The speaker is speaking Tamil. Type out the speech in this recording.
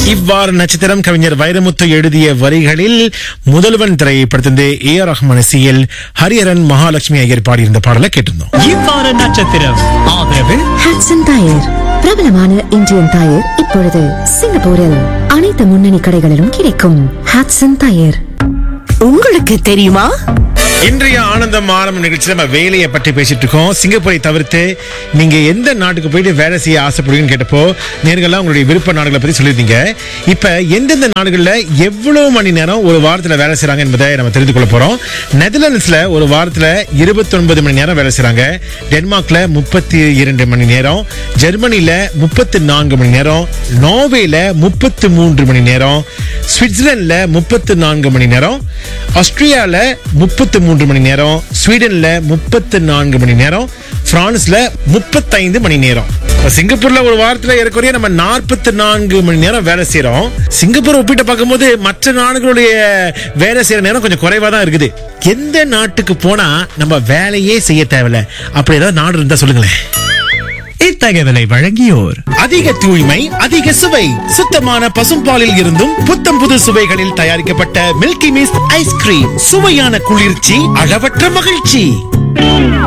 இவ்வாறு நட்சத்திரம் கவிஞர் வைரமுத்து எழுதிய வரிகளில் முதல்வன் திரைப்படத்திலிருந்து ஏ ஆர் ரஹ்மான் இசையில் ஹரிஹரன் மகாலட்சுமி ஐயர் பாடியிருந்த பாடலை கேட்டிருந்தோம் இவ்வாறு நட்சத்திரம் ஆதரவு ஹாட்சன் டயர் பிரபலமான இந்தியன் டயர் இப்பொழுது சிங்கப்பூரில் அனைத்து முன்னணி கடைகளிலும் கிடைக்கும் ஹாட்சன் டயர் உங்களுக்கு தெரியுமா இன்றைய ஆனந்தம் ஆரம்ப நிகழ்ச்சியில் நம்ம வேலையை பற்றி பேசிட்டு இருக்கோம் சிங்கப்பூரை தவிர்த்து நீங்க எந்த நாட்டுக்கு போயிட்டு வேலை செய்ய ஆசைப்படுவீங்கன்னு கேட்டப்போ நேர்கள்லாம் உங்களுடைய விருப்ப நாடுகளை பத்தி சொல்லியிருந்தீங்க இப்ப எந்தெந்த நாடுகள்ல எவ்வளவு மணி நேரம் ஒரு வாரத்துல வேலை செய்றாங்க என்பதை நம்ம தெரிந்து கொள்ள போறோம் நெதர்லாண்ட்ஸ்ல ஒரு வாரத்துல 29 மணி நேரம் வேலை செய்றாங்க டென்மார்க்ல முப்பத்தி இரண்டு மணி நேரம் ஜெர்மனில முப்பத்தி நான்கு மணி நேரம் நார்வேல முப்பத்தி மூன்று மணி நேரம் சுவிட்சர்லாந்துல முப்பத்தி நான்கு மணி நேரம் ஆஸ்திரியால முப்பத்தி மூன்று மணி நேரம் ஸ்வீடன்ல முப்பத்தி நான்கு மணி நேரம் பிரான்ஸ்ல முப்பத்தைந்து மணி நேரம் இப்ப சிங்கப்பூர்ல ஒரு வாரத்துல ஏறக்குறைய நம்ம நாற்பத்தி நான்கு மணி நேரம் வேலை செய்யறோம் சிங்கப்பூர் ஒப்பிட்டு பார்க்கும்போது மற்ற நாடுகளுடைய வேலை செய்யற நேரம் கொஞ்சம் குறைவா தான் இருக்குது எந்த நாட்டுக்கு போனா நம்ம வேலையே செய்ய தேவையில்ல அப்படி ஏதாவது நாடு இருந்தா சொல்லுங்களேன் இத்தகவலை வழங்கியோர் அதிக தூய்மை அதிக சுவை சுத்தமான பசும்பாலில் இருந்தும் புத்தம் புது சுவைகளில் தயாரிக்கப்பட்ட மில்கி மிஸ்ட் ஐஸ்கிரீம் சுவையான குளிர்ச்சி அளவற்ற மகிழ்ச்சி